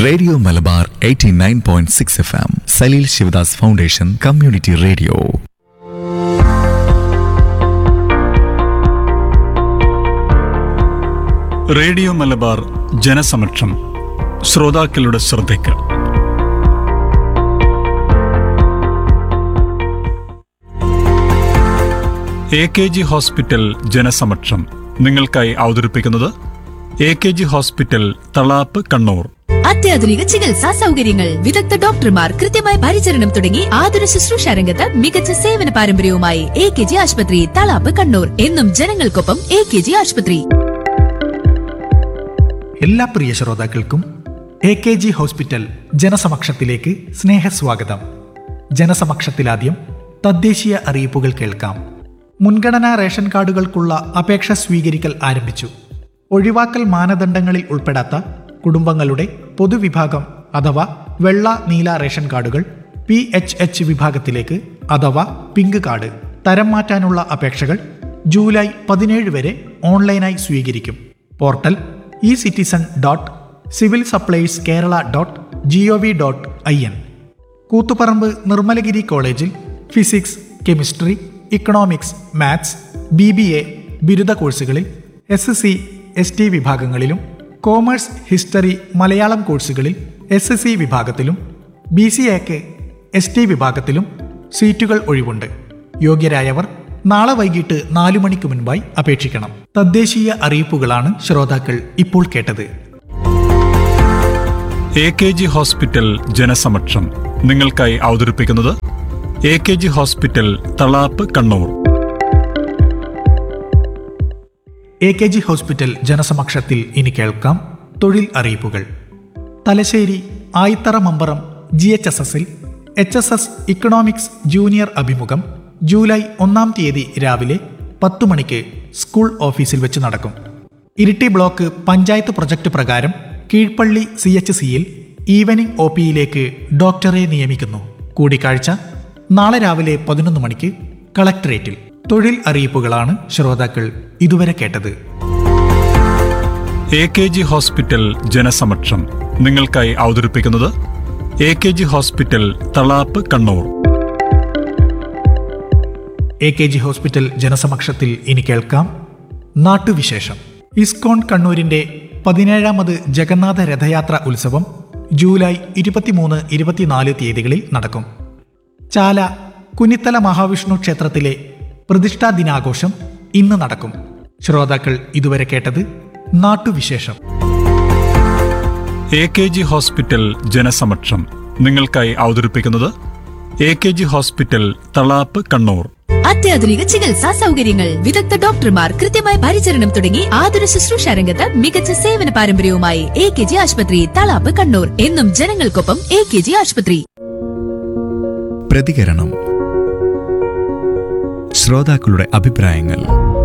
radio Malabar 89.6 point six F M Saleel Sivadas foundation community radio radio Malabar ജനസമക്ഷം ശ്രോതാക്കളുടെ ശ്രദ്ധയ്ക്ക് എ കെ ജി ഹോസ്പിറ്റൽ ജനസമക്ഷം നിങ്ങൾക്കായി അവതരിപ്പിക്കുന്നത് A K G hospital Thalap Kannur അത്യാധുനിക ചികിത്സാ സൗകര്യങ്ങൾ വിദഗ്ധ ഡോക്ടർമാർ കൃത്യമായ പരിചരണം തുടങ്ങി ആതുര ശുശ്രൂഷ രംഗത്ത് മികച്ച സേവന പാരമ്പര്യവുമായി എ കെ ജി ആശുപത്രി തളാപ്പ് കണ്ണൂർ എന്നും ജനങ്ങൾക്കൊപ്പം എ കെ ജി ആശുപത്രി എല്ലാ പ്രിയ ശ്രോതാക്കൾക്കും എ കെ ജി ഹോസ്പിറ്റൽ ജനസമക്ഷത്തിലേക്ക് സ്നേഹസ്വാഗതം ജനസമക്ഷത്തിലാദ്യം തദ്ദേശീയ അറിയിപ്പുകൾ കേൾക്കാം മുൻഗണനാ റേഷൻ കാർഡുകൾക്കുള്ള അപേക്ഷ സ്വീകരിക്കൽ ആരംഭിച്ചു ഒഴിവാക്കൽ മാനദണ്ഡങ്ങളിൽ ഉൾപ്പെടാത്ത കുടുംബങ്ങളുടെ പൊതുവിഭാഗം അഥവാ വെള്ള നീല റേഷൻ കാർഡുകൾ പി എച്ച് എച്ച് വിഭാഗത്തിലേക്ക് അഥവാ പിങ്ക് കാർഡ് തരം മാറ്റാനുള്ള അപേക്ഷകൾ ജൂലൈ പതിനേഴ് വരെ ഓൺലൈനായി സ്വീകരിക്കും portal E citizen dot civil supplies Kerala dot G O V dot I N Koothuparamba Nirmalagiri കോളേജിൽ physics chemistry economics maths B B A ബിരുദ കോഴ്സുകളിൽ S S C S T വിഭാഗങ്ങളിലും കോമേഴ്സ് ഹിസ്റ്ററി മലയാളം കോഴ്സുകളിൽ എസ് എസ് സി വിഭാഗത്തിലും ബി സി എക്ക് S T വിഭാഗത്തിലും സീറ്റുകൾ ഒഴിവുണ്ട് യോഗ്യരായവർ നാളെ വൈകിട്ട് നാലു മണിക്ക് മുൻപായി അപേക്ഷിക്കണം തദ്ദേശീയ അറിയിപ്പുകളാണ് ശ്രോതാക്കൾ ഇപ്പോൾ കേട്ടത് എ കെ ജി ഹോസ്പിറ്റൽ ജനസമക്ഷം നിങ്ങൾക്കായി അവതരിപ്പിക്കുന്നത് A K G hospital Thalap Kannur A K G hospital ജനസമക്ഷത്തിൽ ഇനി കേൾക്കാം തൊഴിൽ അറിയിപ്പുകൾ Thalassery Ayithara Mambaram G H S എസിൽ H S S economics junior അഭിമുഖം ജൂലൈ ഒന്നാം തീയതി രാവിലെ പത്തു മണിക്ക് സ്കൂൾ ഓഫീസിൽ വെച്ച് നടക്കും ഇരിട്ടി ബ്ലോക്ക് പഞ്ചായത്ത് പ്രൊജക്ട് പ്രകാരം കീഴ്പള്ളി സി എച്ച് സിയിൽ ഈവനിംഗ് ഒ പിയിലേക്ക് ഡോക്ടറെ നിയമിക്കുന്നു കൂടിക്കാഴ്ച നാളെ രാവിലെ പതിനൊന്ന് മണിക്ക് കളക്ടറേറ്റിൽ തൊഴിൽ അറിയിപ്പുകളാണ് ശ്രോതാക്കൾ ഇതുവരെ കേട്ടത് എ കെ ജി ഹോസ്പിറ്റൽ ജനസമക്ഷം നിങ്ങൾക്കായി അവതരിപ്പിക്കുന്നത് A K G hospital Thalap Kannur A K G hospital ജനസമക്ഷത്തിൽ ഇനി കേൾക്കാം നാട്ടുവിശേഷം ഇസ്കോൺ കണ്ണൂരിന്റെ പതിനേഴാമത് ജഗന്നാഥ രഥയാത്ര ഉത്സവം ജൂലൈ ഇരുപത്തിമൂന്ന് ഇരുപത്തിനാല് തീയതികളിൽ നടക്കും ചാല കുനിത്തല മഹാവിഷ്ണു ക്ഷേത്രത്തിലെ പ്രതിഷ്ഠാ ദിനാഘോഷം ഇന്ന് നടക്കും ശ്രോതാക്കൾ ഇതുവരെ കേട്ടത് നാട്ടുവിശേഷം എ കെ ജി ഹോസ്പിറ്റൽ ജനസമക്ഷം നിങ്ങൾക്കായി അവതരിപ്പിക്കുന്നത് A K G hospital Thalap Kannur അത്യാധുനിക ചികിത്സാ സൗകര്യങ്ങൾ വിദഗ്ധ ഡോക്ടർമാർ കൃത്യമായ പരിചരണം തുടങ്ങി ആതുര ശുശ്രൂഷ രംഗത്ത് മികച്ച സേവന പാരമ്പര്യവുമായി എ കെ ജി ആശുപത്രി തളാപ്പ് കണ്ണൂർ എന്നും ജനങ്ങൾക്കൊപ്പം എ കെ ജി ആശുപത്രി പ്രതികരണം ശ്രോതാക്കളുടെ അഭിപ്രായങ്ങൾ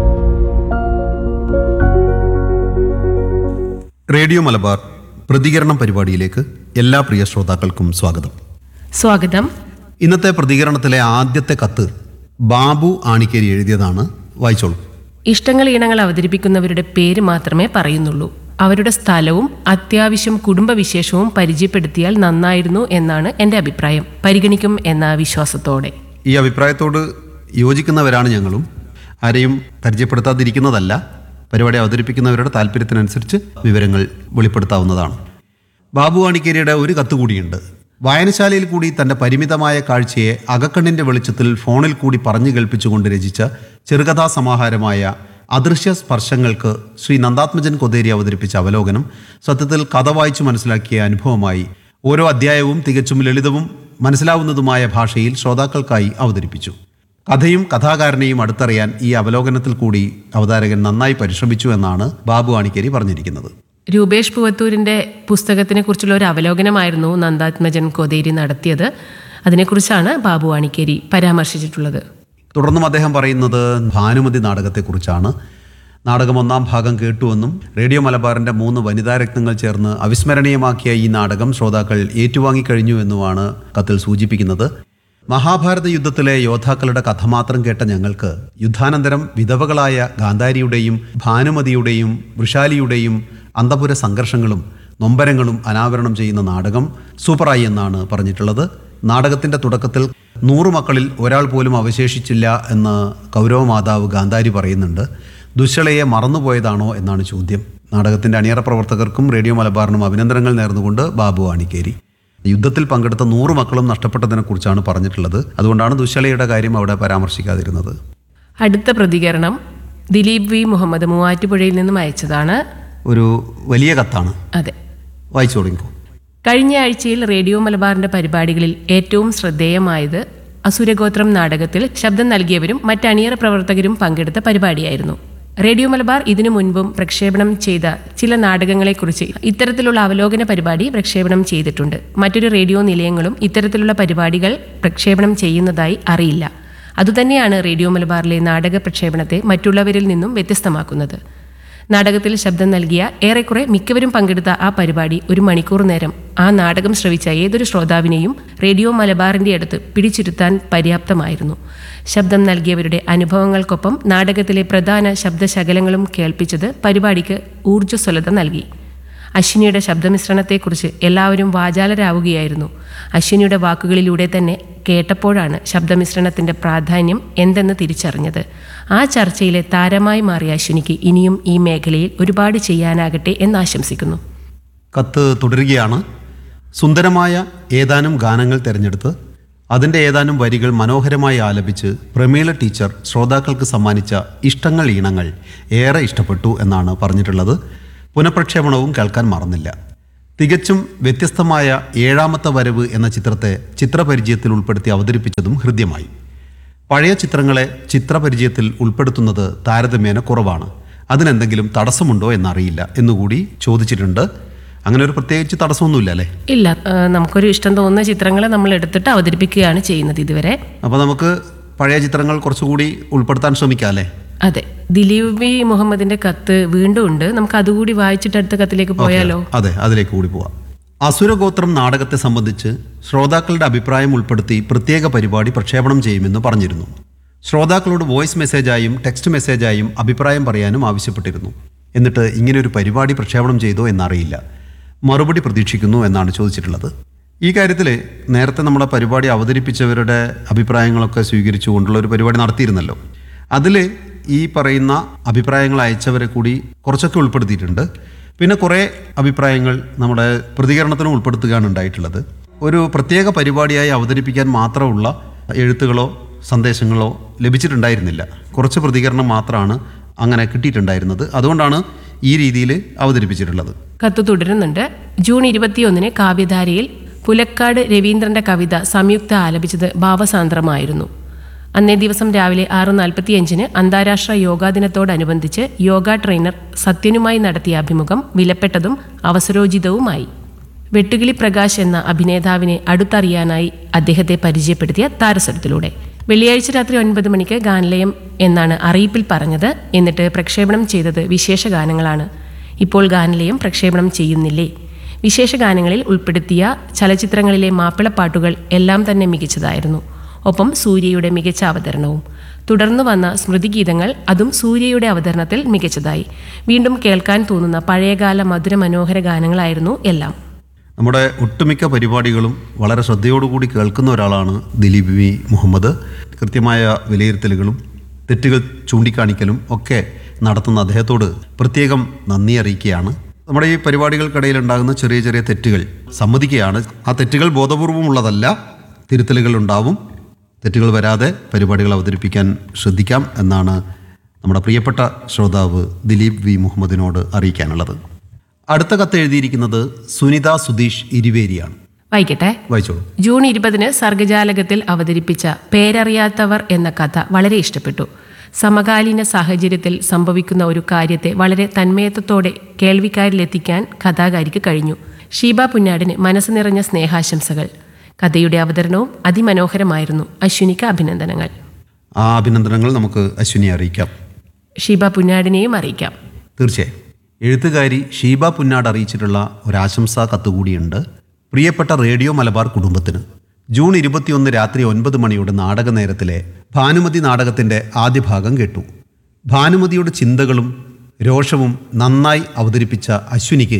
റേഡിയോ മലബാർ പ്രതികരണം പരിപാടിയിലേക്ക് എല്ലാ പ്രിയ ശ്രോതാക്കൾക്കും സ്വാഗതം സ്വാഗതം ഇന്നത്തെ പ്രതികരണത്തിലെ ആദ്യത്തെ കത്ത് ബാബു ആണിക്കേരി എഴുതിയതാണ് വായിച്ചോളൂ ഇഷ്ടങ്ങൾ ഈണങ്ങൾ അവതരിപ്പിക്കുന്നവരുടെ പേര് മാത്രമേ പറയുന്നുള്ളൂ അവരുടെ സ്ഥലവും അത്യാവശ്യം കുടുംബവിശേഷവും പരിചയപ്പെടുത്തിയാൽ നന്നായിരുന്നു എന്നാണ് എൻ്റെ അഭിപ്രായം പരിഗണിക്കും എന്ന വിശ്വാസത്തോടെ ഈ അഭിപ്രായത്തോട് യോജിക്കുന്നവരാണ് ഞങ്ങളും ആരെയും പരിചയപ്പെടുത്താതിരിക്കുന്നതല്ല പരിപാടി അവതരിപ്പിക്കുന്നവരുടെ താല്പര്യത്തിനനുസരിച്ച് വിവരങ്ങൾ വെളിപ്പെടുത്താവുന്നതാണ് ബാബു ആണിക്കേരിയുടെ ഒരു കത്ത് കൂടിയുണ്ട് വായനശാലയിൽ കൂടി തൻ്റെ പരിമിതമായ കാഴ്ചയെ അകക്കണ്ണിൻ്റെ വെളിച്ചത്തിൽ ഫോണിൽ കൂടി പറഞ്ഞു കേൾപ്പിച്ചുകൊണ്ട് രചിച്ച ചെറുകഥാ സമാഹാരമായ അദൃശ്യ സ്പർശങ്ങൾക്ക് ശ്രീ നന്ദാത്മജൻ കൊതേരി അവതരിപ്പിച്ച അവലോകനം സത്യത്തിൽ കഥ വായിച്ചു മനസ്സിലാക്കിയ അനുഭവമായി ഓരോ അധ്യായവും തികച്ചും ലളിതവും മനസ്സിലാവുന്നതുമായ ഭാഷയിൽ ശ്രോതാക്കൾക്കായി അവതരിപ്പിച്ചു കഥയും കഥാകാരനെയും അടുത്തറിയാൻ ഈ അവലോകനത്തിൽ കൂടി അവതാരകൻ നന്നായി പരിശ്രമിച്ചു എന്നാണ് ബാബു ആണിക്കേരി പറഞ്ഞിരിക്കുന്നത് രൂപേഷ് പുവത്തൂരിൻ്റെ പുസ്തകത്തിനെ കുറിച്ചുള്ള ഒരു അവലോകനമായിരുന്നു നന്ദാത്മജൻ കോതേരി നടത്തിയത് അതിനെക്കുറിച്ചാണ് ബാബു ആണിക്കേരി പരാമർശിച്ചിട്ടുള്ളത് തുടർന്നും അദ്ദേഹം പറയുന്നത് ഭാനുമതി നാടകത്തെക്കുറിച്ചാണ് നാടകം ഒന്നാം ഭാഗം കേട്ടുവെന്നും റേഡിയോ മലബാറിന്റെ മൂന്ന് വനിതാ രത്നങ്ങൾ ചേർന്ന് അവിസ്മരണീയമാക്കിയ ഈ നാടകം ശ്രോതാക്കൾ ഏറ്റുവാങ്ങിക്കഴിഞ്ഞു എന്നുമാണ് കത്തിൽ സൂചിപ്പിക്കുന്നത് മഹാഭാരത യുദ്ധത്തിലെ യോദ്ധാക്കളുടെ കഥ മാത്രം കേട്ട ഞങ്ങൾക്ക് യുദ്ധാനന്തരം വിധവകളായ ഗാന്ധാരിയുടെയും ഭാനുമതിയുടെയും വൃഷാലിയുടെയും അന്തപുര സംഘർഷങ്ങളും നൊമ്പരങ്ങളും അനാവരണം ചെയ്യുന്ന നാടകം സൂപ്പറായി എന്നാണ് പറഞ്ഞിട്ടുള്ളത് നാടകത്തിൻ്റെ തുടക്കത്തിൽ നൂറ് മക്കളിൽ ഒരാൾ പോലും അവശേഷിച്ചില്ല എന്ന് കൗരവ മാതാവ് ഗാന്ധാരി പറയുന്നുണ്ട് ദുശ്ശളയെ മറന്നുപോയതാണോ എന്നാണ് ചോദ്യം നാടകത്തിൻ്റെ അണിയറ പ്രവർത്തകർക്കും റേഡിയോ മലബാറിനും അഭിനന്ദനങ്ങൾ നേർന്നുകൊണ്ട് ബാബു ആണിക്കേരി യുദ്ധത്തിൽ പങ്കെടുത്ത നൂറ് മക്കളും നഷ്ടപ്പെട്ടതിനെക്കുറിച്ചാണ് പറഞ്ഞിട്ടുള്ളത് അതുകൊണ്ടാണ് ദുശ്ശളയുടെ കാര്യം അവിടെ പരാമർശിക്കാതിരുന്നത് അടുത്ത പ്രതികരണം ദിലീപ് വി മുഹമ്മദ് മൂവാറ്റുപുഴയിൽ നിന്നും അയച്ചതാണ് ഒരു വലിയ കത്താണ് അതെ വായിച്ചു തുടങ്ങിക്കോ കഴിഞ്ഞ ആഴ്ചയിൽ റേഡിയോ മലബാറിന്റെ പരിപാടികളിൽ ഏറ്റവും ശ്രദ്ധേയമായത് അസുരഗോത്രം നാടകത്തിൽ ശബ്ദം നൽകിയവരും മറ്റ് അണിയറ പ്രവർത്തകരും പങ്കെടുത്ത പരിപാടിയായിരുന്നു റേഡിയോ മലബാർ ഇതിനു മുൻപും പ്രക്ഷേപണം ചെയ്ത ചില നാടകങ്ങളെക്കുറിച്ച് ഇത്തരത്തിലുള്ള അവലോകന പരിപാടി പ്രക്ഷേപണം ചെയ്തിട്ടുണ്ട് മറ്റൊരു റേഡിയോ നിലയങ്ങളും ഇത്തരത്തിലുള്ള പരിപാടികൾ പ്രക്ഷേപണം ചെയ്യുന്നതായി അറിയില്ല അതുതന്നെയാണ് റേഡിയോ മലബാറിലെ നാടക പ്രക്ഷേപണത്തെ മറ്റുള്ളവരിൽ നിന്നും വ്യത്യസ്തമാക്കുന്നത് നാടകത്തിൽ ശബ്ദം നൽകിയ ഏറെക്കുറെ മിക്കവരും പങ്കെടുത്ത ആ പരിപാടി ഒരു മണിക്കൂർ നേരം ആ നാടകം ശ്രവിച്ച ഏതൊരു ശ്രോതാവിനെയും റേഡിയോ മലബാറിന്റെ അടുത്ത് പിടിച്ചിരുത്താൻ പര്യാപ്തമായിരുന്നു ശബ്ദം നൽകിയവരുടെ അനുഭവങ്ങൾക്കൊപ്പം നാടകത്തിലെ പ്രധാന ശബ്ദശകലങ്ങളും കേൾപ്പിച്ചത് പരിപാടിക്ക് ഊർജ്ജസ്വലത നൽകി അശ്വിനിയുടെ ശബ്ദമിശ്രണത്തെക്കുറിച്ച് എല്ലാവരും വാചാലരാവുകയായിരുന്നു അശ്വിനിയുടെ വാക്കുകളിലൂടെ തന്നെ കേട്ടപ്പോഴാണ് ശബ്ദമിശ്രണത്തിന്റെ പ്രാധാന്യം എന്തെന്ന് തിരിച്ചറിഞ്ഞത് ആ ചർച്ചയിലെ താരമായി മാറിയ അശ്വിനിക്ക് ഇനിയും ഈ മേഖലയിൽ ഒരുപാട് ചെയ്യാനാകട്ടെ എന്ന് ആശംസിക്കുന്നു കത്ത് തുടരുകയാണ് സുന്ദരമായ ഏതാനും ഗാനങ്ങൾ തിരഞ്ഞെടുത്ത് അതിൻ്റെ ഏതാനും വരികൾ മനോഹരമായി ആലപിച്ച് പ്രമീള ടീച്ചർ ശ്രോതാക്കൾക്ക് സമ്മാനിച്ച ഇഷ്ടങ്ങൾ ഈണങ്ങൾ ഏറെ ഇഷ്ടപ്പെട്ടു എന്നാണ് പറഞ്ഞിട്ടുള്ളത് പുനഃപ്രക്ഷേപണവും കേൾക്കാൻ മറന്നില്ല തികച്ചും വ്യത്യസ്തമായ ഏഴാമത്തെ വരവ് എന്ന ചിത്രത്തെ ചിത്രപരിചയത്തിൽ ഉൾപ്പെടുത്തി അവതരിപ്പിച്ചതും ഹൃദ്യമായി പഴയ ചിത്രങ്ങളെ ചിത്രപരിചയത്തിൽ ഉൾപ്പെടുത്തുന്നത് താരതമ്യേന കുറവാണ് അതിനെന്തെങ്കിലും തടസ്സമുണ്ടോ എന്നറിയില്ല എന്നുകൂടി ചോദിച്ചിട്ടുണ്ട് അങ്ങനെ ഒരു പ്രത്യേകിച്ച് തടസ്സമൊന്നുമില്ല അല്ലേ ഇല്ല ആ, നമുക്കൊരു ഇഷ്ടം തോന്നുന്ന ചിത്രങ്ങൾ നമ്മൾ എടുത്തിട്ട് അവതരിപ്പിക്കുകയാണ് ചെയ്യുന്നത് ഇതുവരെ അപ്പോൾ നമുക്ക് പഴയ ചിത്രങ്ങൾ കുറച്ചുകൂടി ഉൾപ്പെടുത്താൻ ശ്രമിക്കാം അല്ലേ അതെ ദിലീപ് ബി മുഹമ്മദിന്റെ കത്ത് വീണ്ടും ഉണ്ട് നമുക്ക് അതുകൂടി വായിച്ചിട്ട് അടുത്ത കത്തിലേക്ക് പോയാലോ അതെ അതിലേക്ക് കൂടി പോവാം അസുരഗോത്രം നാടകത്തെ സംബന്ധിച്ച് ശ്രോതാക്കളുടെ അഭിപ്രായം ഉൾപ്പെടുത്തി പ്രത്യേക പരിപാടി പ്രക്ഷേപണം ചെയ്യുമെന്ന് പറഞ്ഞിരുന്നു ശ്രോതാക്കളോട് വോയിസ് മെസ്സേജായും ടെക്സ്റ്റ് മെസ്സേജായും അഭിപ്രായം പറയാനും ആവശ്യപ്പെട്ടിരുന്നു എന്നിട്ട് ഇങ്ങനെയൊരു പരിപാടി പ്രക്ഷേപണം ചെയ്തോ എന്നറിയില്ല മറുപടി പ്രതീക്ഷിക്കുന്നു എന്നാണ് ചോദിച്ചിട്ടുള്ളത് ഈ കാര്യത്തിൽ നേരത്തെ നമ്മുടെ പരിപാടി അവതരിപ്പിച്ചവരുടെ അഭിപ്രായങ്ങളൊക്കെ സ്വീകരിച്ചുകൊണ്ടുള്ള ഒരു പരിപാടി നടത്തിയിരുന്നല്ലോ അതിൽ ഈ പറയുന്ന അഭിപ്രായങ്ങൾ അയച്ചവരെ കൂടി കുറച്ചൊക്കെ ഉൾപ്പെടുത്തിയിട്ടുണ്ട് പിന്നെ കുറേ അഭിപ്രായങ്ങൾ നമ്മുടെ പ്രതികരണത്തിനും ഉൾപ്പെടുത്തുകയാണ് ഉണ്ടായിട്ടുള്ളത് ഒരു പ്രത്യേക പരിപാടിയായി അവതരിപ്പിക്കാൻ മാത്രമുള്ള എഴുത്തുകളോ സന്ദേശങ്ങളോ ലഭിച്ചിട്ടുണ്ടായിരുന്നില്ല കുറച്ച് പ്രതികരണം മാത്രമാണ് അങ്ങനെ കിട്ടിയിട്ടുണ്ടായിരുന്നത് അതുകൊണ്ടാണ് ഈ രീതിയിൽ അവതരിപ്പിച്ചിട്ടുള്ളത് കത്ത് തുടരുന്നുണ്ട് ജൂൺ ഇരുപത്തിയൊന്നിന് കാവ്യധാരയിൽ പുലക്കാട് രവീന്ദ്രന്റെ കവിത സംയുക്ത ആലപിച്ചത് ഭാവസാന്ദ്രമായിരുന്നു അന്നേ ദിവസം രാവിലെ ആറ് നാൽപ്പത്തിയഞ്ചിന് അന്താരാഷ്ട്ര യോഗാ ദിനത്തോടനുബന്ധിച്ച് യോഗ ട്രെയിനർ സത്യനുമായി നടത്തിയ അഭിമുഖം വിലപ്പെട്ടതും അവസരോചിതവുമായി വെട്ടുകിളി പ്രകാശ് എന്ന അഭിനേതാവിനെ അടുത്തറിയാനായി അദ്ദേഹത്തെ പരിചയപ്പെടുത്തിയ താരസ്വരത്തിലൂടെ വെള്ളിയാഴ്ച രാത്രി ഒൻപത് മണിക്ക് ഗാനലയം എന്നാണ് അറിയിപ്പിൽ പറഞ്ഞത് എന്നിട്ട് പ്രക്ഷേപണം ചെയ്തത് വിശേഷ ഗാനങ്ങളാണ് ഇപ്പോൾ ഗാനലയം പ്രക്ഷേപണം ചെയ്യുന്നില്ലേ വിശേഷ ഗാനങ്ങളിൽ ഉൾപ്പെടുത്തിയ ചലച്ചിത്രങ്ങളിലെ മാപ്പിളപ്പാട്ടുകൾ എല്ലാം തന്നെ മികച്ചതായിരുന്നു ഒപ്പം സൂര്യയുടെ മികച്ച അവതരണവും തുടർന്ന് വന്ന സ്മൃതിഗീതങ്ങൾ അതും സൂര്യയുടെ അവതരണത്തിൽ മികച്ചതായി വീണ്ടും കേൾക്കാൻ തോന്നുന്ന പഴയകാല മധുര മനോഹര ഗാനങ്ങളായിരുന്നു എല്ലാം നമ്മുടെ ഒട്ടുമിക്ക പരിപാടികളും വളരെ ശ്രദ്ധയോടുകൂടി കേൾക്കുന്ന ഒരാളാണ് ദിലീപ് വി മുഹമ്മദ് കൃത്യമായ വിലയിരുത്തലുകളും തെറ്റുകൾ ചൂണ്ടിക്കാണിക്കലും ഒക്കെ നടത്തുന്ന അദ്ദേഹത്തോട് പ്രത്യേകം നന്ദി അറിയിക്കുകയാണ് നമ്മുടെ ഈ പരിപാടികൾക്കിടയിൽ ഉണ്ടാകുന്ന ചെറിയ ചെറിയ തെറ്റുകൾ സമ്മതിക്കുകയാണ് ആ തെറ്റുകൾ ബോധപൂർവമുള്ളതല്ല തിരുത്തലുകൾ ഉണ്ടാവും തെറ്റുകൾ വരാതെ പരിപാടികൾ അവതരിപ്പിക്കാൻ ശ്രദ്ധിക്കാം എന്നാണ് നമ്മുടെ പ്രിയപ്പെട്ട ശ്രോതാവ് ദിലീപ് വി മുഹമ്മദിനോട് അറിയിക്കാനുള്ളത് അടുത്ത കത്ത് എഴുതിയിരിക്കുന്നത് സുനിത സുധീഷ് ഇരുവേരിയാണ് വായിക്കട്ടെ വായിച്ചോളൂ ജൂൺ ഇരുപതിന് സർഗജാലകത്തിൽ അവതരിപ്പിച്ച പേരറിയാത്തവർ എന്ന കഥ വളരെ ഇഷ്ടപ്പെട്ടു സമകാലീന സാഹചര്യത്തിൽ സംഭവിക്കുന്ന ഒരു കാര്യത്തെ വളരെ തന്മയത്വത്തോടെ കേൾവിക്കാരിലെത്തിക്കാൻ കഥാകാരിക്ക് കഴിഞ്ഞു ഷീബ പുന്നാടിന് മനസ്സ് നിറഞ്ഞ സ്നേഹാശംസകൾ കഥയുടെ അവതരണവും അതിമനോഹരമായിരുന്നു അശ്വിനിക്ക് അഭിനന്ദനങ്ങൾ ആ അഭിനന്ദനങ്ങൾ നമുക്ക് അശ്വിനിയെ അറിയിക്കാം ഷീബ പുന്നാടിനെയും അറിയിക്കാം തീർച്ചയായും എഴുത്തുകാരി ഷീബ പുന്നാട് അറിയിച്ചിട്ടുള്ള ഒരാശംസാ കത്തുകൂടിയുണ്ട് പ്രിയപ്പെട്ട റേഡിയോ മലബാർ കുടുംബത്തിന് ജൂൺ ഇരുപത്തിയൊന്ന് രാത്രി ഒൻപത് മണിയുടെ നാടക നേരത്തിലെ ഭാനുമതി നാടകത്തിൻ്റെ ആദ്യ ഭാഗം കേട്ടു ഭാനുമതിയുടെ ചിന്തകളും രോഷവും നന്നായി അവതരിപ്പിച്ച അശ്വിനിക്ക്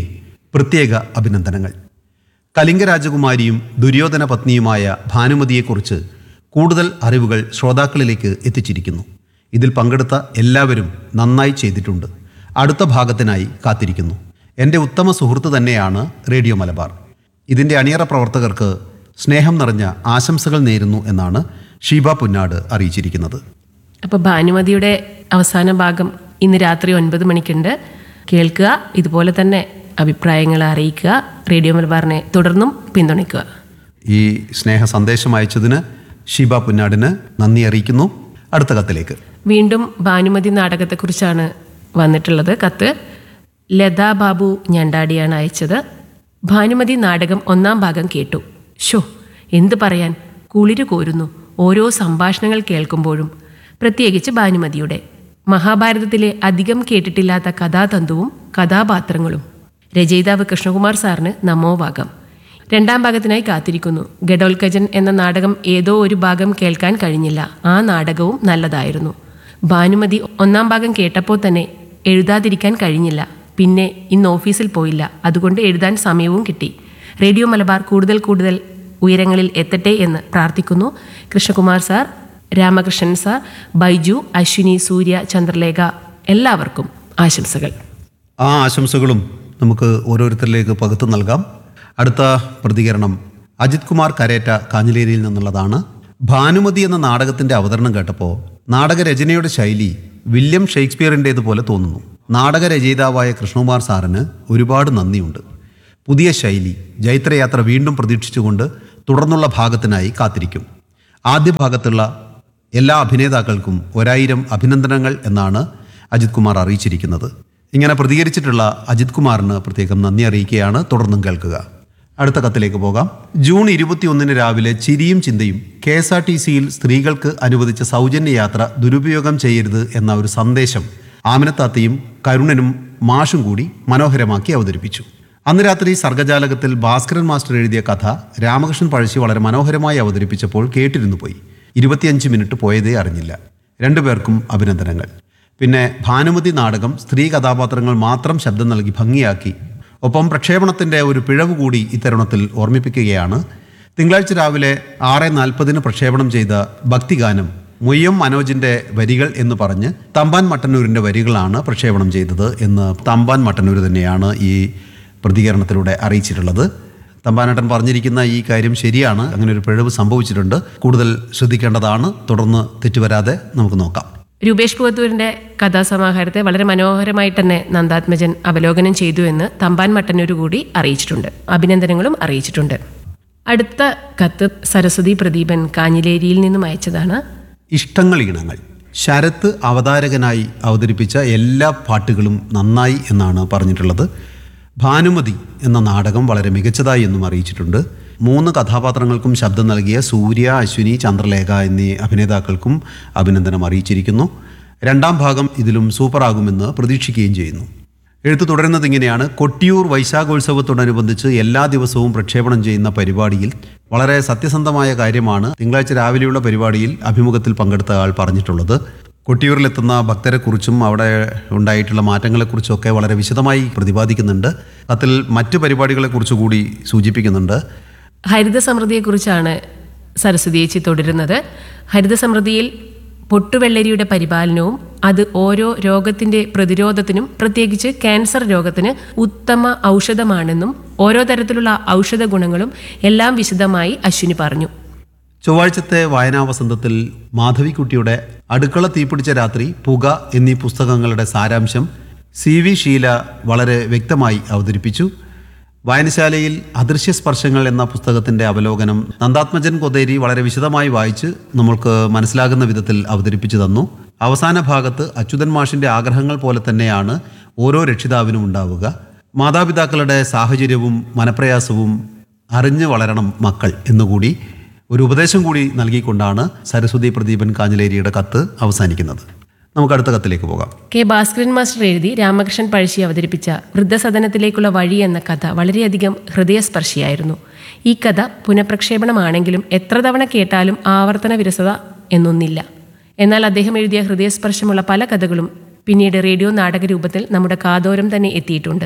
പ്രത്യേക അഭിനന്ദനങ്ങൾ കലിംഗ രാജകുമാരിയും ദുര്യോധന പത്നിയുമായ ഭാനുമതിയെക്കുറിച്ച് കൂടുതൽ അറിവുകൾ ശ്രോതാക്കളിലേക്ക് എത്തിച്ചിരിക്കുന്നു ഇതിൽ പങ്കെടുത്ത എല്ലാവരും നന്നായി ചെയ്തിട്ടുണ്ട് അടുത്ത ഭാഗത്തിനായി കാത്തിരിക്കുന്നു എൻ്റെ ഉത്തമ സുഹൃത്ത് തന്നെയാണ് റേഡിയോ മലബാർ ഇതിൻ്റെ അണിയറ പ്രവർത്തകർക്ക് സ്നേഹം നിറഞ്ഞ ആശംസകൾ നേരുന്നു എന്നാണ് ഷീബ പുന്നാട് അറിയിച്ചിരിക്കുന്നത് അപ്പോൾ ഭാനുമതിയുടെ അവസാന ഭാഗം ഇന്ന് രാത്രി ഒൻപത് മണിക്കുണ്ട് കേൾക്കുക ഇതുപോലെ തന്നെ അഭിപ്രായങ്ങൾ അറിയിക്കുക റേഡിയോ മലബാറിനെ തുടർന്നും പിന്തുണയ്ക്കുക ഈ സ്നേഹ സന്ദേശം അയച്ചതിന് ഷീബ പുന്നാടിന് നന്ദി അറിയിക്കുന്നു അടുത്ത കത്തിലേക്ക് വീണ്ടും ഭാനുമതി നാടകത്തെക്കുറിച്ചാണ് വന്നിട്ടുള്ളത് കത്ത് ലതാ ബാബു ഞണ്ടാടിയാണ് അയച്ചത് ഭാനുമതി നാടകം ഒന്നാം ഭാഗം കേട്ടു ഷോ എന്ത് പറയാൻ കുളിര് കോരുന്നു ഓരോ സംഭാഷണങ്ങൾ കേൾക്കുമ്പോഴും പ്രത്യേകിച്ച് ഭാനുമതിയുടെ മഹാഭാരതത്തിലെ അധികം കേട്ടിട്ടില്ലാത്ത കഥാതന്തുവും കഥാപാത്രങ്ങളും രചയിതാവ് കൃഷ്ണകുമാർ സാറിന് നമോവാകം രണ്ടാം ഭാഗത്തിനായി കാത്തിരിക്കുന്നു ഗഡോൽക്കജൻ എന്ന നാടകം ഏതോ ഒരു ഭാഗം കേൾക്കാൻ കഴിഞ്ഞില്ല ആ നാടകവും നല്ലതായിരുന്നു ഭാനുമതി ഒന്നാം ഭാഗം കേട്ടപ്പോൾ തന്നെ എഴുതാതിരിക്കാൻ കഴിഞ്ഞില്ല പിന്നെ ഇന്ന് ഓഫീസിൽ പോയില്ല അതുകൊണ്ട് എഴുതാൻ സമയവും കിട്ടി റേഡിയോ മലബാർ കൂടുതൽ കൂടുതൽ ഉയരങ്ങളിൽ എത്തട്ടെ എന്ന് പ്രാർത്ഥിക്കുന്നു കൃഷ്ണകുമാർ സാർ രാമകൃഷ്ണൻ സാർ ബൈജു അശ്വിനി സൂര്യ ചന്ദ്രലേഖ എല്ലാവർക്കും ആശംസകൾ ആ ആശംസകളും നമുക്ക് ഓരോരുത്തരിലേക്ക് പകുത്തു നൽകാം അടുത്ത പ്രതികരണം അജിത് കുമാർ കരേറ്റ കാഞ്ഞിലേരിയിൽ നിന്നുള്ളതാണ് ഭാനുമതി എന്ന നാടകത്തിന്റെ അവതരണം കേട്ടപ്പോൾ നാടകരചനയുടെ ശൈലി വില്യം ഷേക്സ്പിയറിൻ്റേതുപോലെ തോന്നുന്നു നാടകരചയിതാവായ കൃഷ്ണകുമാർ സാറിന് ഒരുപാട് നന്ദിയുണ്ട് പുതിയ ശൈലി ജൈത്രയാത്ര വീണ്ടും പ്രതീക്ഷിച്ചുകൊണ്ട് തുടർന്നുള്ള ഭാഗത്തിനായി കാത്തിരിക്കും ആദ്യ ഭാഗത്തുള്ള എല്ലാ അഭിനേതാക്കൾക്കും ഒരായിരം അഭിനന്ദനങ്ങൾ എന്നാണ് അജിത് കുമാർ അറിയിച്ചിരിക്കുന്നത് ഇങ്ങനെ പ്രതികരിച്ചിട്ടുള്ള അജിത് കുമാറിന് പ്രത്യേകം നന്ദി അറിയിക്കുകയാണ് തുടർന്നും കേൾക്കുക അടുത്ത കത്തിലേക്ക് പോകാം ജൂൺ ഇരുപത്തിയൊന്നിന് രാവിലെ ചിരിയും ചിന്തയും കെ എസ് ആർ ടി സിയിൽ സ്ത്രീകൾക്ക് അനുവദിച്ച സൗജന്യ യാത്ര ദുരുപയോഗം ചെയ്യരുത് എന്ന ഒരു സന്ദേശം ആമിനത്താത്തയും കരുണനും മാഷും കൂടി മനോഹരമാക്കി അവതരിപ്പിച്ചു അന്ന് രാത്രി സർഗജാലകത്തിൽ ഭാസ്കരൻ മാസ്റ്റർ എഴുതിയ കഥ രാമകൃഷ്ണൻ പഴശ്ശി വളരെ മനോഹരമായി അവതരിപ്പിച്ചപ്പോൾ കേട്ടിരുന്നു പോയി ഇരുപത്തിയഞ്ച് മിനിറ്റ് പോയതേ അറിഞ്ഞില്ല രണ്ടുപേർക്കും അഭിനന്ദനങ്ങൾ പിന്നെ ഭാനുമതി നാടകം സ്ത്രീ കഥാപാത്രങ്ങൾ മാത്രം ശബ്ദം നൽകി ഭംഗിയാക്കി ഒപ്പം പ്രക്ഷേപണത്തിന്റെ ഒരു പിഴവ് കൂടി ഇത്തരുണത്തിൽ ഓർമ്മിപ്പിക്കുകയാണ് തിങ്കളാഴ്ച രാവിലെ ആറ് നാൽപ്പതിന് പ്രക്ഷേപണം ചെയ്ത ഭക്തിഗാനം മുയ്യം മനോജിന്റെ വരികൾ എന്ന് പറഞ്ഞ് തമ്പാൻ മട്ടന്നൂരിന്റെ വരികളാണ് പ്രക്ഷേപണം ചെയ്തത് എന്ന് തമ്പാൻ മട്ടന്നൂർ തന്നെയാണ് ഈ പ്രതികരണത്തിലൂടെ അറിയിച്ചിട്ടുള്ളത് തമ്പാനട്ടൻ പറഞ്ഞിരിക്കുന്ന ഈ കാര്യം ശരിയാണ് അങ്ങനെ ഒരു പിഴവ് സംഭവിച്ചിട്ടുണ്ട് കൂടുതൽ ശ്രദ്ധിക്കേണ്ടതാണ് തുടർന്ന് തെറ്റുവരാതെ നമുക്ക് നോക്കാം രൂപേഷ് പുവത്തൂരിന്റെ കഥാസമാഹാരത്തെ വളരെ മനോഹരമായി തന്നെ നന്ദാത്മജൻ അവലോകനം ചെയ്തു എന്ന് തമ്പാൻ മട്ടന്നൂർ കൂടി അറിയിച്ചിട്ടുണ്ട് അഭിനന്ദനങ്ങളും അറിയിച്ചിട്ടുണ്ട് അടുത്ത കത്ത് സരസ്വതി പ്രദീപൻ കാഞ്ഞിലേരിയിൽ നിന്നും അയച്ചതാണ് ഇഷ്ടങ്ങൾ ഈണങ്ങൾ ശരത്ത് അവതാരകനായി അവതരിപ്പിച്ച എല്ലാ പാട്ടുകളും നന്നായി എന്നാണ് പറഞ്ഞിട്ടുള്ളത് ഭാനുമതി എന്ന നാടകം വളരെ മികച്ചതായി എന്നും അറിയിച്ചിട്ടുണ്ട് മൂന്ന് കഥാപാത്രങ്ങൾക്കും ശബ്ദം നൽകിയ സൂര്യ അശ്വിനി ചന്ദ്രലേഖ എന്നീ അഭിനേതാക്കൾക്കും അഭിനന്ദനം അറിയിച്ചിരിക്കുന്നു രണ്ടാം ഭാഗം ഇതിലും സൂപ്പറാകുമെന്ന് പ്രതീക്ഷിക്കുകയും ചെയ്യുന്നു എഴുത്ത് തുടരുന്നത് ഇങ്ങനെയാണ് കൊട്ടിയൂർ വൈശാഖോത്സവത്തോടനുബന്ധിച്ച് എല്ലാ ദിവസവും പ്രക്ഷേപണം ചെയ്യുന്ന പരിപാടിയിൽ വളരെ സത്യസന്ധമായ കാര്യമാണ് തിങ്കളാഴ്ച രാവിലെയുള്ള പരിപാടിയിൽ അഭിമുഖത്തിൽ പങ്കെടുത്ത ആൾ പറഞ്ഞിട്ടുള്ളത് കൊട്ടിയൂരിലെത്തുന്ന ഭക്തരെക്കുറിച്ചും അവിടെ ഉണ്ടായിട്ടുള്ള മാറ്റങ്ങളെക്കുറിച്ചും ഒക്കെ വളരെ വിശദമായി പ്രതിപാദിക്കുന്നുണ്ട് കത്തിൽ മറ്റു പരിപാടികളെക്കുറിച്ച് കൂടി സൂചിപ്പിക്കുന്നുണ്ട് ഹരിത സമൃദ്ധിയെക്കുറിച്ചാണ് സരസ്വതി ചേച്ചി തുടരുന്നത് ഹരിത സമൃദ്ധിയിൽ പൊട്ടുവെള്ളരിയുടെ പരിപാലനവും അത് ഓരോ രോഗത്തിന്റെ പ്രതിരോധത്തിനും പ്രത്യേകിച്ച് ക്യാൻസർ രോഗത്തിന് ഉത്തമ ഔഷധമാണെന്നും ഓരോ തരത്തിലുള്ള ഔഷധ ഗുണങ്ങളും എല്ലാം വിശദമായി അശ്വിനി പറഞ്ഞു ചൊവ്വാഴ്ചത്തെ വായനാ വസന്തത്തിൽ മാധവിക്കുട്ടിയുടെ അടുക്കള തീപിടിച്ച രാത്രി പുക എന്നീ പുസ്തകങ്ങളുടെ സാരാംശം സി വി ഷീല വളരെ വ്യക്തമായി അവതരിപ്പിച്ചു വായനശാലയിൽ അദൃശ്യ സ്പർശങ്ങൾ എന്ന പുസ്തകത്തിന്റെ അവലോകനം നന്ദാത്മജൻ കൊതേരി വളരെ വിശദമായി വായിച്ച് നമ്മൾക്ക് മനസ്സിലാകുന്ന വിധത്തിൽ അവതരിപ്പിച്ചു തന്നു അവസാന ഭാഗത്ത് അച്യുതൻ മാഷിന്റെ ആഗ്രഹങ്ങൾ പോലെ തന്നെയാണ് ഓരോ രക്ഷിതാവിനും ഉണ്ടാവുക മാതാപിതാക്കളുടെ സാഹചര്യവും മനപ്രയാസവും അറിഞ്ഞു വളരണം മക്കൾ എന്നുകൂടി ഒരു ഉപദേശം കൂടി നൽകിക്കൊണ്ടാണ് സരസ്വതി പ്രദീപൻ കാഞ്ഞിലേരിയുടെ കത്ത് അവസാനിക്കുന്നത് നമുക്ക് അടുത്ത കത്തിലേക്ക് പോകാം കെ ഭാസ്കരൻ മാസ്റ്റർ എഴുതി രാമകൃഷ്ണൻ പഴശ്ശി അവതരിപ്പിച്ച വൃദ്ധസദനത്തിലേക്കുള്ള വഴി എന്ന കഥ വളരെയധികം ഹൃദയസ്പർശിയായിരുന്നു ഈ കഥ പുനഃപ്രക്ഷേപണമാണെങ്കിലും എത്ര തവണ കേട്ടാലും ആവർത്തന വിരസത എന്നൊന്നില്ല എന്നാൽ അദ്ദേഹം എഴുതിയ ഹൃദയസ്പർശമുള്ള പല കഥകളും പിന്നീട് റേഡിയോ നാടക രൂപത്തിൽ നമ്മുടെ കാതോരം തന്നെ എത്തിയിട്ടുണ്ട്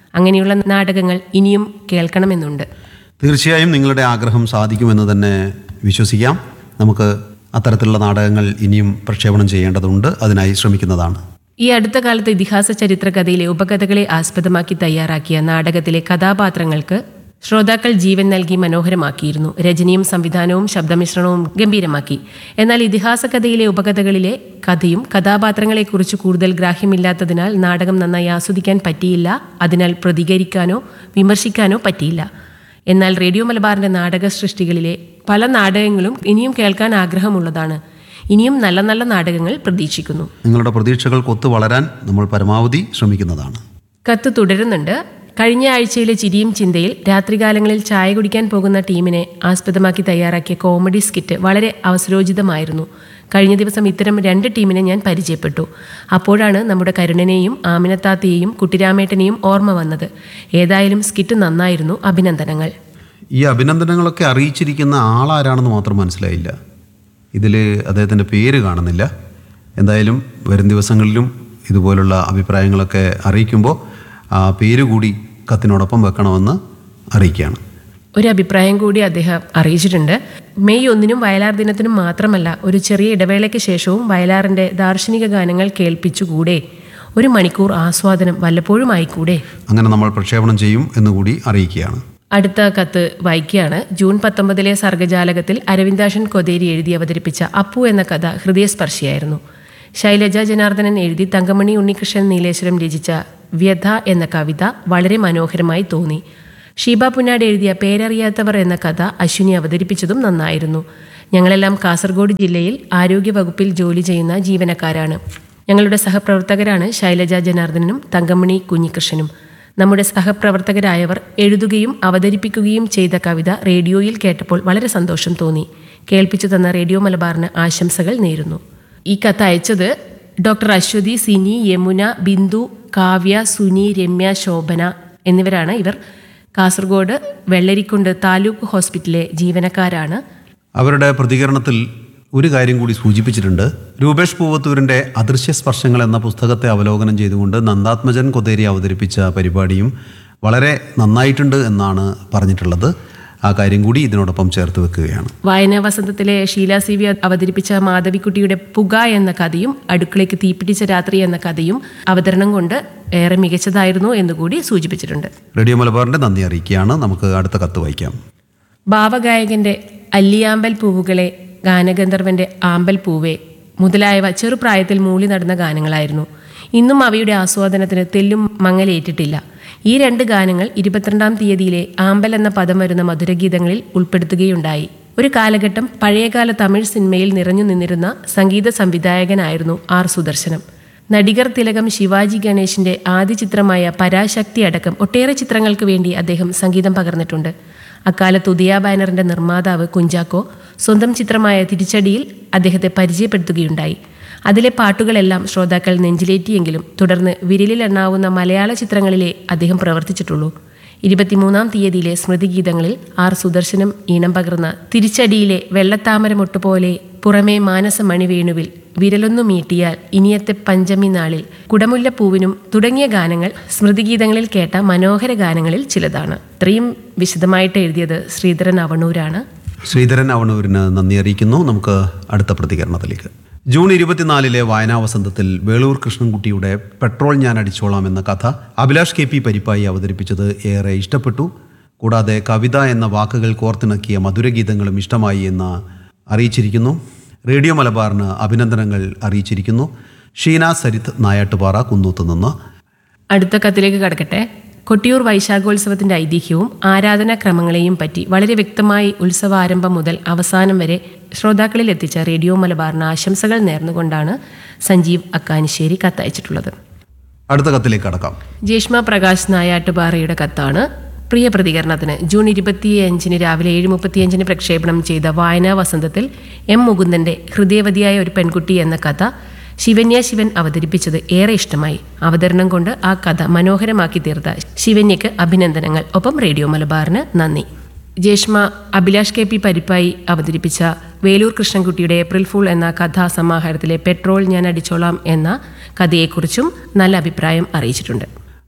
അങ്ങനെയുള്ള നാടകങ്ങൾ ഇനിയും കേൾക്കണമെന്നുണ്ട് തീർച്ചയായും നിങ്ങളുടെ ആഗ്രഹം സാധിക്കുമെന്ന് തന്നെ വിശ്വസിക്കാം നമുക്ക് അത്തരത്തിലുള്ള നാടകങ്ങൾ ഇനിയും പ്രക്ഷേപണം ചെയ്യേണ്ടതുണ്ട് അതിനായി ശ്രമിക്കുന്നതാണ് ഈ അടുത്ത കാലത്ത് ഇതിഹാസ ചരിത്ര കഥയിലെ ഉപകഥകളെ ആസ്പദമാക്കി തയ്യാറാക്കിയ നാടകത്തിലെ കഥാപാത്രങ്ങൾക്ക് ശ്രോതാക്കൾ ജീവൻ നൽകി മനോഹരമാക്കിയിരുന്നു രചനയും സംവിധാനവും ശബ്ദമിശ്രണവും ഗംഭീരമാക്കി എന്നാൽ ഇതിഹാസ കഥയിലെ ഉപകഥകളിലെ കഥയും കഥാപാത്രങ്ങളെക്കുറിച്ച് കൂടുതൽ ഗ്രാഹ്യമില്ലാത്തതിനാൽ നാടകം നന്നായി ആസ്വദിക്കാൻ പറ്റിയില്ല അതിനാൽ പ്രതികരിക്കാനോ വിമർശിക്കാനോ പറ്റിയില്ല എന്നാൽ റേഡിയോ മലബാറിന്റെ നാടക സൃഷ്ടികളിലെ പല നാടകങ്ങളും ഇനിയും കേൾക്കാൻ ആഗ്രഹമുള്ളതാണ് ഇനിയും നല്ല നല്ല നാടകങ്ങൾ പ്രതീക്ഷിക്കുന്നു നിങ്ങളുടെ പ്രതീക്ഷകൾക്ക് ഒത്തു വളരാൻ നമ്മൾ പരമാവധി ശ്രമിക്കുന്നതാണ് കത്ത് തുടരുന്നുണ്ട് കഴിഞ്ഞ ആഴ്ചയിലെ ചിരിയും ചിന്തയിൽ രാത്രികാലങ്ങളിൽ ചായ കുടിക്കാൻ പോകുന്ന ടീമിനെ ആസ്പദമാക്കി തയ്യാറാക്കിയ കോമഡി സ്കിറ്റ് വളരെ അവസരോചിതമായിരുന്നു കഴിഞ്ഞ ദിവസം ഇത്തരം രണ്ട് ടീമിനെ ഞാൻ പരിചയപ്പെട്ടു അപ്പോഴാണ് നമ്മുടെ കരുണനെയും ആമിനത്താത്തയെയും കുട്ടിരാമേട്ടനെയും ഓർമ്മ വന്നത് ഏതായാലും സ്കിറ്റ് നന്നായിരുന്നു അഭിനന്ദനങ്ങൾ ഈ അഭിനന്ദനങ്ങളൊക്കെ അറിയിച്ചിരിക്കുന്ന ആളാരാണെന്ന് മാത്രം മനസ്സിലായില്ല ഇതിൽ അദ്ദേഹത്തിൻ്റെ പേര് കാണുന്നില്ല എന്തായാലും വരും ദിവസങ്ങളിലും ഇതുപോലുള്ള അഭിപ്രായങ്ങളൊക്കെ അറിയിക്കുമ്പോൾ ആ പേര് കൂടി കത്തിനോടൊപ്പം വെക്കണമെന്ന് അറിയിക്കുകയാണ് ഒരു അഭിപ്രായം കൂടി അദ്ദേഹം അറിയിച്ചിട്ടുണ്ട് മെയ് ഒന്നിനും വയലാർ ദിനത്തിനും മാത്രമല്ല ഒരു ചെറിയ ഇടവേളയ്ക്ക് ശേഷവും വയലാറിന്റെ ദാർശനിക ഗാനങ്ങൾ കേൾപ്പിച്ചുകൂടെ ഒരു മണിക്കൂർ ആസ്വാദനം വല്ലപ്പോഴും ആയിക്കൂടെ അങ്ങനെ നമ്മൾ പ്രക്ഷേപണം ചെയ്യും എന്നുകൂടി അറിയിക്കുകയാണ് അടുത്ത കത്ത് വായിക്കുകയാണ് ജൂൺ പത്തൊമ്പതിലെ സർഗജാലകത്തിൽ അരവിന്ദാഷൻ കൊതേരി എഴുതി അവതരിപ്പിച്ച അപ്പു എന്ന കഥ ഹൃദയസ്പർശിയായിരുന്നു ശൈലജ ജനാർദ്ദനൻ എഴുതി തങ്കമണി ഉണ്ണികൃഷ്ണൻ നീലേശ്വരം രചിച്ച വ്യഥ എന്ന കവിത വളരെ മനോഹരമായി തോന്നി ഷീബ പുന്നാട് എഴുതിയ പേരറിയാത്തവർ എന്ന കഥ അശ്വിനി അവതരിപ്പിച്ചതും നന്നായിരുന്നു ഞങ്ങളെല്ലാം കാസർഗോഡ് ജില്ലയിൽ ആരോഗ്യവകുപ്പിൽ ജോലി ചെയ്യുന്ന ജീവനക്കാരാണ് ഞങ്ങളുടെ സഹപ്രവർത്തകരാണ് ശൈലജ ജനാർദ്ദനനും തങ്കമണി കുഞ്ഞികൃഷ്ണനും നമ്മുടെ സഹപ്രവർത്തകരായവർ എഴുതുകയും അവതരിപ്പിക്കുകയും ചെയ്ത കവിത റേഡിയോയിൽ കേട്ടപ്പോൾ വളരെ സന്തോഷം തോന്നി കേൾപ്പിച്ചു തന്ന റേഡിയോ മലബാറിന് ആശംസകൾ നേരുന്നു ഈ കത്ത് അയച്ചത് ഡോക്ടർ അശ്വതി സിനി യമുന ബിന്ദു കാവ്യ സുനി രമ്യ ശോഭന എന്നിവരാണ് ഇവർ കാസർഗോഡ് വെള്ളരിക്കുണ്ട് താലൂക്ക് ഹോസ്പിറ്റലിലെ ജീവനക്കാരാണ് അവരുടെ പ്രതികരണത്തിൽ ഒരു കാര്യം കൂടി സൂചിപ്പിച്ചിട്ടുണ്ട് രൂപേഷ് പൂവത്തൂരിൻ്റെ അദൃശ്യ സ്പർശങ്ങൾ എന്ന പുസ്തകത്തെ അവലോകനം ചെയ്തുകൊണ്ട് നന്ദാത്മജൻ കൊതേരി അവതരിപ്പിച്ച പരിപാടിയും വളരെ നന്നായിട്ടുണ്ട് എന്നാണ് പറഞ്ഞിട്ടുള്ളത് ആ കാര്യം കൂടി ഇതിനോടൊപ്പം ചേർത്ത് വെക്കുകയാണ് വായനാ വസന്തത്തിലെ ഷീല സി വി അവതരിപ്പിച്ച മാധവിക്കുട്ടിയുടെ പുക എന്ന കഥയും അടുക്കളയ്ക്ക് തീപിടിച്ച രാത്രി എന്ന കഥയും അവതരണം കൊണ്ട് ഏറെ മികച്ചതായിരുന്നു എന്നുകൂടി സൂചിപ്പിച്ചിട്ടുണ്ട് റേഡിയോ മലബാറിൻ്റെ നന്ദി അറിയിക്കുകയാണ് നമുക്ക് അടുത്ത കത്ത് വായിക്കാം ഭാവഗായകന്റെ അല്ലിയാമ്പൽ പൂവുകളെ ഗാനഗന്ധർവന്റെ ആമ്പൽ പൂവേ മുതലായവ ചെറുപ്രായത്തിൽ മൂളി നടന്ന ഗാനങ്ങളായിരുന്നു ഇന്നും അവയുടെ ആസ്വാദനത്തിന് തെല്ലും മങ്ങലേറ്റിട്ടില്ല ഈ രണ്ട് ഗാനങ്ങൾ ഇരുപത്തിരണ്ടാം തീയതിയിലെ ആമ്പൽ എന്ന പദം വരുന്ന മധുരഗീതങ്ങളിൽ ഉൾപ്പെടുത്തുകയുണ്ടായി ഒരു കാലഘട്ടം പഴയകാല തമിഴ് സിനിമയിൽ നിറഞ്ഞു നിന്നിരുന്ന സംഗീത സംവിധായകനായിരുന്നു ആർ സുദർശനം നടികർ തിലകം ശിവാജി ഗണേശിന്റെ ആദ്യ ചിത്രമായ പരാശക്തി അടക്കം ഒട്ടേറെ ചിത്രങ്ങൾക്ക് വേണ്ടി അദ്ദേഹം സംഗീതം പകർന്നിട്ടുണ്ട് അക്കാലത്ത് ഉദയ ബാനറിന്റെ നിർമ്മാതാവ് കുഞ്ചാക്കോ സ്വന്തം ചിത്രമായ തിരിച്ചടിയിൽ അദ്ദേഹത്തെ പരിചയപ്പെടുത്തുകയുണ്ടായി അതിലെ പാട്ടുകളെല്ലാം ശ്രോതാക്കൾ നെഞ്ചിലേറ്റിയെങ്കിലും തുടർന്ന് വിരലിലെണ്ണാവുന്ന മലയാള ചിത്രങ്ങളിലെ അദ്ദേഹം പ്രവർത്തിച്ചിട്ടുള്ളൂ ഇരുപത്തിമൂന്നാം തീയതിയിലെ സ്മൃതിഗീതങ്ങളിൽ ആർ സുദർശനം ഈണം പകർന്ന തിരിച്ചടിയിലെ വെള്ളത്താമരമൊട്ട് പോലെ പുറമേ മാനസമണി വേണുവിൽ വിരലൊന്നു മീട്ടിയാൽ ഇനിയത്തെ പഞ്ചമി നാളിൽ കുടമുല്ലപ്പൂവിനും തുടങ്ങിയ ഗാനങ്ങൾ സ്മൃതിഗീതങ്ങളിൽ കേട്ട മനോഹര ഗാനങ്ങളിൽ ചിലതാണ് ഇത്രയും വിശദമായിട്ട് എഴുതിയത് ശ്രീധരൻ അവണൂരാണ് ശ്രീധരൻ അവണൂരിന് നന്ദി അറിയിക്കുന്നു നമുക്ക് അടുത്ത പ്രതികരണത്തിലേക്ക് ജൂൺ ഇരുപത്തിനാലിലെ വായനാ വസന്തത്തിൽ വേളൂർ കൃഷ്ണൻകുട്ടിയുടെ പെട്രോൾ ഞാൻ അടിച്ചോളാം എന്ന കഥ അഭിലാഷ് കെ പി പരിപ്പായി അവതരിപ്പിച്ചത് ഏറെ ഇഷ്ടപ്പെട്ടു കൂടാതെ കവിത എന്ന വാക്കുകൾ കോർത്തിണക്കിയ മധുരഗീതങ്ങളും ഇഷ്ടമായി എന്ന് അറിയിച്ചിരിക്കുന്നു റേഡിയോ മലബാറിന് അഭിനന്ദനങ്ങൾ അറിയിച്ചിരിക്കുന്നു ഷീന സരിത്ത് നായാട്ടുപാറ കുന്നൂത്ത് നിന്ന് അടുത്ത കത്തിലേക്ക് കടക്കട്ടെ കൊട്ടിയൂർ വൈശാഖോത്സവത്തിന്റെ ഐതിഹ്യവും ആരാധനാക്രമങ്ങളെയും പറ്റി വളരെ വ്യക്തമായി ഉത്സവാരംഭം മുതൽ അവസാനം വരെ ശ്രോതാക്കളിൽ എത്തിച്ച റേഡിയോ മലബാറിന് ആശംസകൾ നേർന്നുകൊണ്ടാണ് സഞ്ജീവ് അക്കാനിശ്ശേരി കത്തയച്ചിട്ടുള്ളത് അടുത്ത കത്തിലേക്ക് കടക്കാം ജേഷ്മ പ്രകാശ് നായാട്ടുപാറയുടെ കത്താണ് പ്രിയ പ്രതികരണത്തിന് ജൂൺ ഇരുപത്തിയഞ്ചിന് രാവിലെ ഏഴ് മുപ്പത്തിയഞ്ചിന് പ്രക്ഷേപണം ചെയ്ത വായനാ വസന്തത്തിൽ എം മുകുന്ദന്റെ ഹൃദയവതിയായ ഒരു പെൺകുട്ടി എന്ന കഥ ശിവന്യ ശിവൻ അവതരിപ്പിച്ചത് ഏറെ ഇഷ്ടമായി അവതരണം കൊണ്ട് ആ കഥ മനോഹരമാക്കി തീർത്ത ശിവന്യക്ക് അഭിനന്ദനങ്ങൾ ഒപ്പം റേഡിയോ മലബാറിന് നന്ദി ജേഷ്മ അഭിലാഷ് കെ പി പരിപ്പായി അവതരിപ്പിച്ച വേലൂർ കൃഷ്ണൻകുട്ടിയുടെ ഏപ്രിൽ ഫൂൾ എന്ന കഥാസമാഹാരത്തിലെ പെട്രോൾ ഞാൻ അടിച്ചോളാം എന്ന കഥയെക്കുറിച്ചും നല്ല അഭിപ്രായം അറിയിച്ചിട്ടുണ്ട്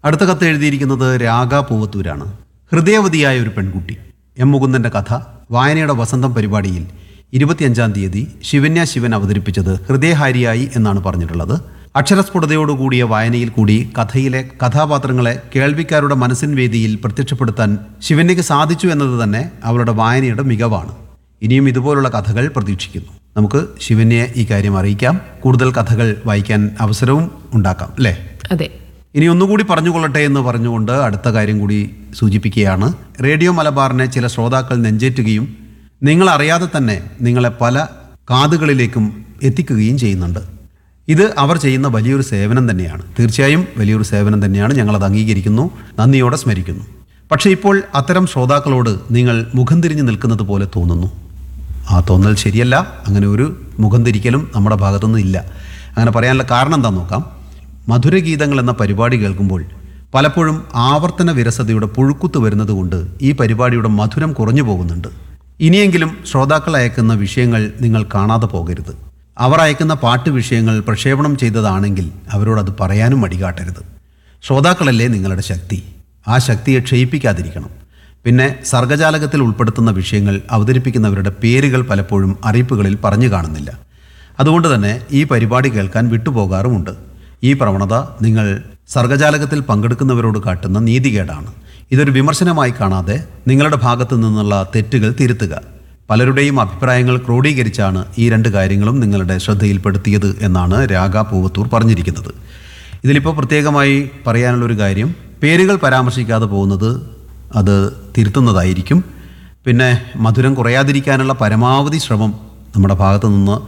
അടുത്ത കത്ത് എഴുതിയിരിക്കുന്നത് രാഗ പൂവത്തൂരാണ് ഹൃദയവതിയായ ഒരു പെൺകുട്ടി എം മുകുന്ദൻ്റെ കഥ വായനയുടെ വസന്തം പരിപാടിയിൽ ഇരുപത്തിയഞ്ചാം തീയതി ശിവന്യ ശിവൻ അവതരിപ്പിച്ചത് ഹൃദയഹാരിയായി എന്നാണ് പറഞ്ഞിട്ടുള്ളത് അക്ഷരസ്ഫുടതയോടുകൂടിയ വായനയിൽ കൂടി കഥയിലെ കഥാപാത്രങ്ങളെ കേൾവിക്കാരുടെ മനസ്സിൻ വേദിയിൽ പ്രത്യക്ഷപ്പെടുത്താൻ ശിവന്യക്ക് സാധിച്ചു എന്നത് തന്നെ അവളുടെ വായനയുടെ മികവാണ് ഇനിയും ഇതുപോലുള്ള കഥകൾ പ്രതീക്ഷിക്കുന്നു നമുക്ക് ശിവന്യെ ഈ കാര്യം അറിയിക്കാം കൂടുതൽ കഥകൾ വായിക്കാൻ അവസരവും ഉണ്ടാക്കാം അല്ലേ അതെ ഇനി ഒന്നുകൂടി പറഞ്ഞുകൊള്ളട്ടെ എന്ന് പറഞ്ഞുകൊണ്ട് അടുത്ത കാര്യം കൂടി സൂചിപ്പിക്കുകയാണ് റേഡിയോ മലബാറിനെ ചില ശ്രോതാക്കൾ നെഞ്ചേറ്റുകയും നിങ്ങൾ അറിയാതെ തന്നെ നിങ്ങളെ പല കാതുകളിലേക്കും എത്തിക്കുകയും ചെയ്യുന്നുണ്ട് ഇത് അവർ ചെയ്യുന്ന വലിയൊരു സേവനം തന്നെയാണ് തീർച്ചയായും വലിയൊരു സേവനം തന്നെയാണ് ഞങ്ങളത് അംഗീകരിക്കുന്നു നന്ദിയോടെ സ്മരിക്കുന്നു പക്ഷേ ഇപ്പോൾ അത്തരം ശ്രോതാക്കളോട് നിങ്ങൾ മുഖം തിരിഞ്ഞു നിൽക്കുന്നത് പോലെ തോന്നുന്നു ആ തോന്നൽ ശരിയല്ല അങ്ങനെ ഒരു മുഖം തിരിക്കലും നമ്മുടെ ഭാഗത്തുനിന്ന് ഇല്ല അങ്ങനെ പറയാനുള്ള കാരണം എന്താ നോക്കാം മധുരഗീതങ്ങൾ എന്ന പരിപാടി കേൾക്കുമ്പോൾ പലപ്പോഴും ആവർത്തന വിരസതയുടെ പുഴുക്കുത്ത് വരുന്നതുകൊണ്ട് ഈ പരിപാടിയുടെ മധുരം കുറഞ്ഞു പോകുന്നുണ്ട് ഇനിയെങ്കിലും ശ്രോതാക്കൾ അയക്കുന്ന വിഷയങ്ങൾ നിങ്ങൾ കാണാതെ പോകരുത് അവർ അയക്കുന്ന പാട്ട് വിഷയങ്ങൾ പ്രക്ഷേപണം ചെയ്തതാണെങ്കിൽ അവരോട് അത് പറയാനും മടികാട്ടരുത് ശ്രോതാക്കളല്ലേ നിങ്ങളുടെ ശക്തി ആ ശക്തിയെ ക്ഷയിപ്പിക്കാതിരിക്കണം പിന്നെ സർഗജാലകത്തിൽ ഉൾപ്പെടുത്തുന്ന വിഷയങ്ങൾ അവതരിപ്പിക്കുന്നവരുടെ പേരുകൾ പലപ്പോഴും അറിയിപ്പുകളിൽ പറഞ്ഞു കാണുന്നില്ല അതുകൊണ്ട് തന്നെ ഈ പരിപാടി കേൾക്കാൻ വിട്ടുപോകാറുമുണ്ട് ഈ പ്രവണത നിങ്ങൾ സർഗജാലകത്തിൽ പങ്കെടുക്കുന്നവരോട് കാട്ടുന്ന നീതികേടാണ് ഇതൊരു വിമർശനമായി കാണാതെ നിങ്ങളുടെ ഭാഗത്തു നിന്നുള്ള തെറ്റുകൾ തിരുത്തുക പലരുടെയും അഭിപ്രായങ്ങൾ ക്രോഡീകരിച്ചാണ് ഈ രണ്ട് കാര്യങ്ങളും നിങ്ങളുടെ ശ്രദ്ധയിൽപ്പെടുത്തിയത് എന്നാണ് രാഗ പൂവത്തൂർ പറഞ്ഞിരിക്കുന്നത് ഇതിലിപ്പോൾ പ്രത്യേകമായി പറയാനുള്ളൊരു കാര്യം പേരുകൾ പരാമർശിക്കാതെ പോകുന്നത് അത് തിരുത്തുന്നതായിരിക്കും പിന്നെ മധുരം കുറയാതിരിക്കാനുള്ള പരമാവധി ശ്രമം നമ്മുടെ ഭാഗത്തു നിന്ന്